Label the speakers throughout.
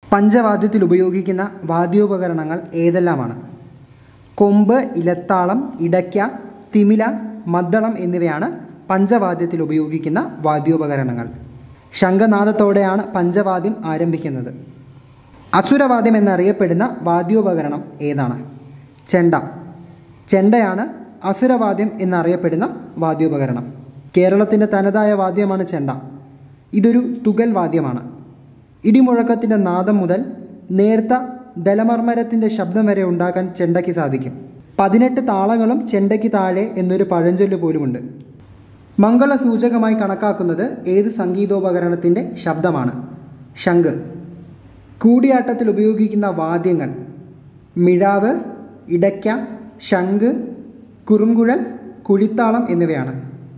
Speaker 1: പഞ്ചവാദ്യത്തിൽ ഉപയോഗിക്കുന്ന വാദ്യോപകരണങ്ങൾ ഏതെല്ലാമാണ് കൊമ്പ് ഇലത്താളം ഇടയ്ക്ക തിമില മദ്ദളം എന്നിവയാണ് പഞ്ചവാദ്യത്തിൽ ഉപയോഗിക്കുന്ന വാദ്യോപകരണങ്ങൾ ശംഖനാദത്തോടെയാണ് പഞ്ചവാദ്യം ആരംഭിക്കുന്നത് അസുരവാദ്യം എന്നറിയപ്പെടുന്ന വാദ്യോപകരണം ഏതാണ് ചെണ്ട ചെണ്ടയാണ് അസുരവാദ്യം എന്നറിയപ്പെടുന്ന വാദ്യോപകരണം കേരളത്തിൻ്റെ തനതായ വാദ്യമാണ് ചെണ്ട ഇതൊരു തുകൽ വാദ്യമാണ് ഇടിമുഴക്കത്തിൻ്റെ നാദം മുതൽ നേർത്ത ദലമർമരത്തിൻ്റെ ശബ്ദം വരെ ഉണ്ടാക്കാൻ ചെണ്ടയ്ക്ക് സാധിക്കും പതിനെട്ട് താളങ്ങളും ചെണ്ടയ്ക്ക് താഴെ എന്നൊരു പഴഞ്ചൊല്ല് പോലുമുണ്ട് മംഗളസൂചകമായി കണക്കാക്കുന്നത് ഏത് സംഗീതോപകരണത്തിൻ്റെ ശബ്ദമാണ് ശംഖ് കൂടിയാട്ടത്തിൽ ഉപയോഗിക്കുന്ന വാദ്യങ്ങൾ മിഴാവ് ഇടയ്ക്ക ശംഖ് കുറുംകുഴൽ കുഴിത്താളം എന്നിവയാണ്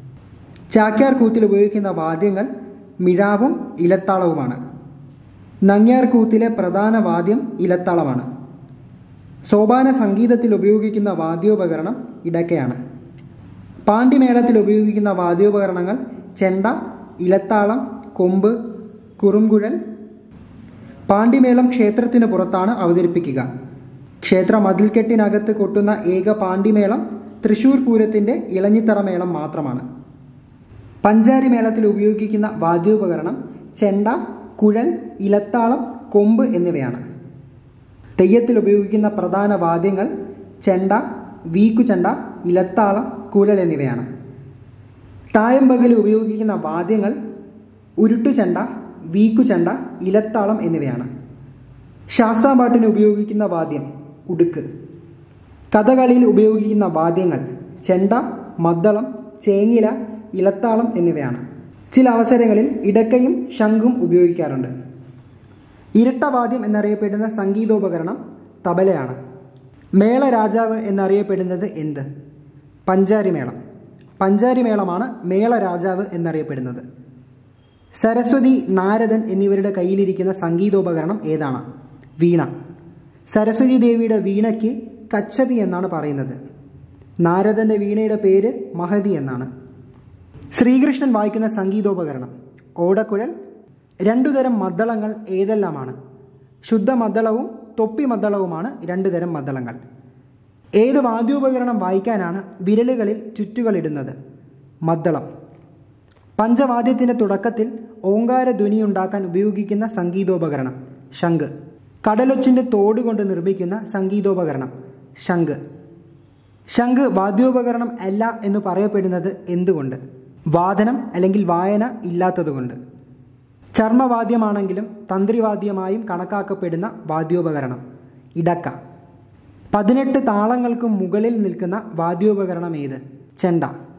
Speaker 1: ചാക്യാർ കൂത്തിൽ ഉപയോഗിക്കുന്ന വാദ്യങ്ങൾ മിഴാവും ഇലത്താളവുമാണ് നങ്ങ്യാർ കൂത്തിലെ പ്രധാന വാദ്യം ഇലത്താളമാണ് സോപാന സംഗീതത്തിൽ ഉപയോഗിക്കുന്ന വാദ്യോപകരണം ഇടയ്ക്കയാണ് പാണ്ഡിമേളത്തിൽ ഉപയോഗിക്കുന്ന വാദ്യോപകരണങ്ങൾ ചെണ്ട ഇലത്താളം കൊമ്പ് കുറുംകുഴൽ പാണ്ഡിമേളം ക്ഷേത്രത്തിന് പുറത്താണ് അവതരിപ്പിക്കുക ക്ഷേത്ര മതിൽക്കെട്ടിനകത്ത് കൊട്ടുന്ന ഏക പാണ്ഡിമേളം തൃശൂർ പൂരത്തിന്റെ ഇളഞ്ഞിത്തറ മേളം മാത്രമാണ് പഞ്ചാരി മേളത്തിൽ ഉപയോഗിക്കുന്ന വാദ്യോപകരണം ചെണ്ട കുഴൽ ഇലത്താളം കൊമ്പ് എന്നിവയാണ് തെയ്യത്തിൽ ഉപയോഗിക്കുന്ന പ്രധാന വാദ്യങ്ങൾ ചെണ്ട വീക്കുചെണ്ട ഇലത്താളം കുഴൽ എന്നിവയാണ് തായമ്പകൽ ഉപയോഗിക്കുന്ന വാദ്യങ്ങൾ ഉരുട്ടുചെണ്ട വീക്കുചെണ്ട ഇലത്താളം എന്നിവയാണ് ശാസ്താംപാട്ടിന് ഉപയോഗിക്കുന്ന വാദ്യം ഉടുക്ക് കഥകളിയിൽ ഉപയോഗിക്കുന്ന വാദ്യങ്ങൾ ചെണ്ട മദ്ദളം ചേങ്ങില ഇലത്താളം എന്നിവയാണ് ചില അവസരങ്ങളിൽ ഇടക്കയും ശംഖും ഉപയോഗിക്കാറുണ്ട് ഇരട്ടവാദ്യം എന്നറിയപ്പെടുന്ന സംഗീതോപകരണം തബലയാണ് മേള രാജാവ് എന്നറിയപ്പെടുന്നത് എന്ത് പഞ്ചാരി മേളം പഞ്ചാരി മേളമാണ് മേള രാജാവ് എന്നറിയപ്പെടുന്നത് സരസ്വതി നാരദൻ എന്നിവരുടെ കയ്യിലിരിക്കുന്ന സംഗീതോപകരണം ഏതാണ് വീണ സരസ്വതി ദേവിയുടെ വീണയ്ക്ക് കച്ചപി എന്നാണ് പറയുന്നത് നാരദന്റെ വീണയുടെ പേര് മഹതി എന്നാണ് ശ്രീകൃഷ്ണൻ വായിക്കുന്ന സംഗീതോപകരണം ഓടക്കുഴൽ രണ്ടുതരം മദ്ദളങ്ങൾ ഏതെല്ലാമാണ് ശുദ്ധ മദ്ദളവും തൊപ്പി മദ്ദളവുമാണ് രണ്ടുതരം മദ്ദളങ്ങൾ ഏത് വാദ്യോപകരണം വായിക്കാനാണ് വിരലുകളിൽ ചുറ്റുകളിടുന്നത് മദ്ദളം പഞ്ചവാദ്യത്തിന്റെ തുടക്കത്തിൽ ഓങ്കാര ധ്വനിയുണ്ടാക്കാൻ ഉപയോഗിക്കുന്ന സംഗീതോപകരണം ശംഖ് കടലൊച്ചിന്റെ തോട് കൊണ്ട് നിർമ്മിക്കുന്ന സംഗീതോപകരണം ശംഖ് ശംഖ് വാദ്യോപകരണം അല്ല എന്ന് പറയപ്പെടുന്നത് എന്തുകൊണ്ട് വാദനം അല്ലെങ്കിൽ വായന ഇല്ലാത്തതുകൊണ്ട് ചർമ്മവാദ്യമാണെങ്കിലും തന്ത്രിവാദ്യമായും കണക്കാക്കപ്പെടുന്ന വാദ്യോപകരണം ഇടക്ക പതിനെട്ട് താളങ്ങൾക്ക് മുകളിൽ നിൽക്കുന്ന വാദ്യോപകരണം ഏത് ചെണ്ട